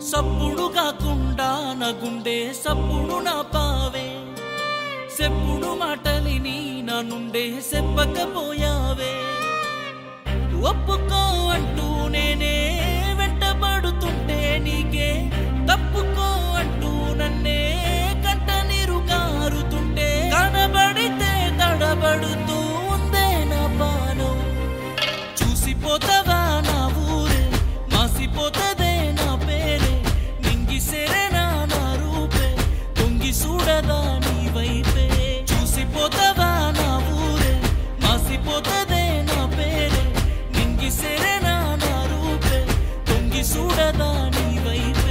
సప్పుడు కాకుండా నా గుండె సప్పుడు నా పావే సెప్పుడు మాటలిని నా నుండే చెప్పకపోయావే ఒప్పుకో అంటూ నేనే వెంటబడుతుంటే నీకే తప్పుకో అంటూ నన్నే కంట నీరు కారుతుంటే కనబడితే తడబడుతూ ఉందే నా పానం చూసిపోతావా నా ఊరే మాసిపోతదే నా పేరే నింగి సెరెనా నా రూపే తొంగి చూడదా నీ వైపే చూసిపోతావా నా ఊరే మాసిపోతదే నా పేరే నింగి సెరెనా నా రూపే తొంగి చూడదా నీ వైపే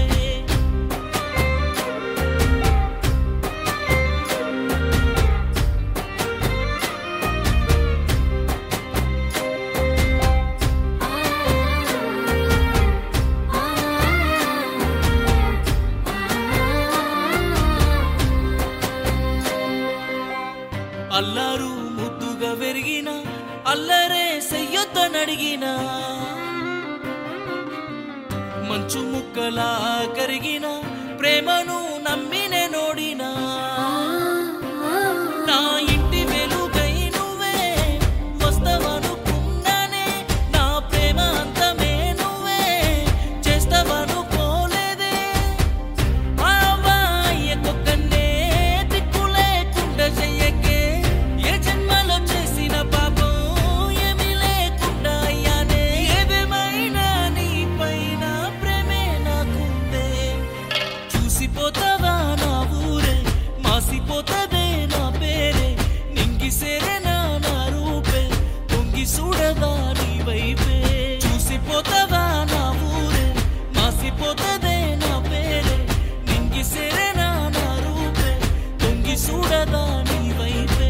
అల్లారు ముద్దుగా పెరిగిన అల్లరే సెయ్యొద్దనడిగిన మంచు ముక్కలా కరిగిన ప్రేమను నమ్మినే నోడినా నా ఇంటి వెలుగై నువ్వే వస్తావనుకున్నానే నా ప్రేమ అంతమే నువ్వే చేస్తావనుకోలేదే మావాయ్యకొక్కనే దిక్కు లేకుండా చెయ్యకే ఏ జన్మలో చేసిన పాపం ఏమీ లేకుండా అయ్యానే ఏదేమైనా నీ పైన ప్రేమే నాకుందే చూసిపోతావా నా ఊరే మాసిపోతదే నా పేరే నింగి సెరెనా నా రూపే పొంగి చూడదా నీ వైపే చూసిపోతావా నా ఊరే మాసిపోతదే నా పేరే నింగి సెరెనా నా రూపే పొంగి చూడదా నీ వైపే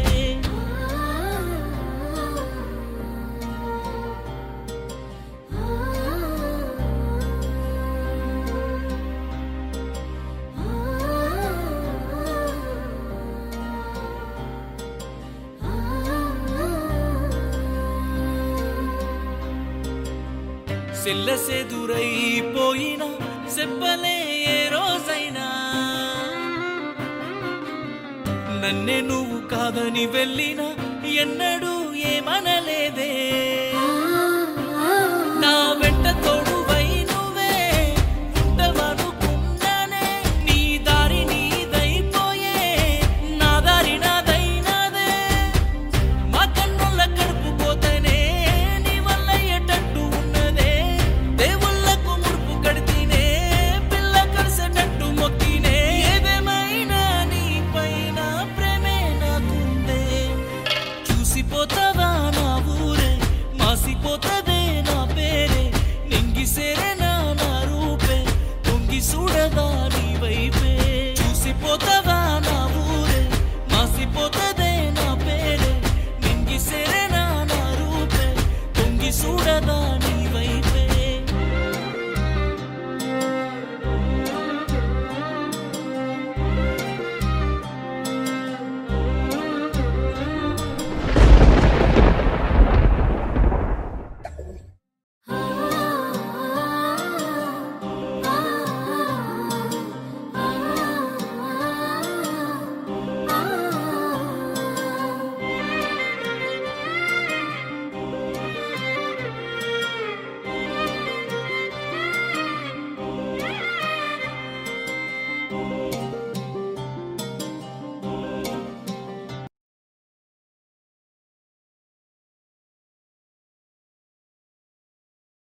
సెల్లసెదురైపోయిన చెప్పలే ఏ రోజైనా నన్నే నువ్వు కాదని వెళ్ళిన ఎన్నడూ ఏమనలేదే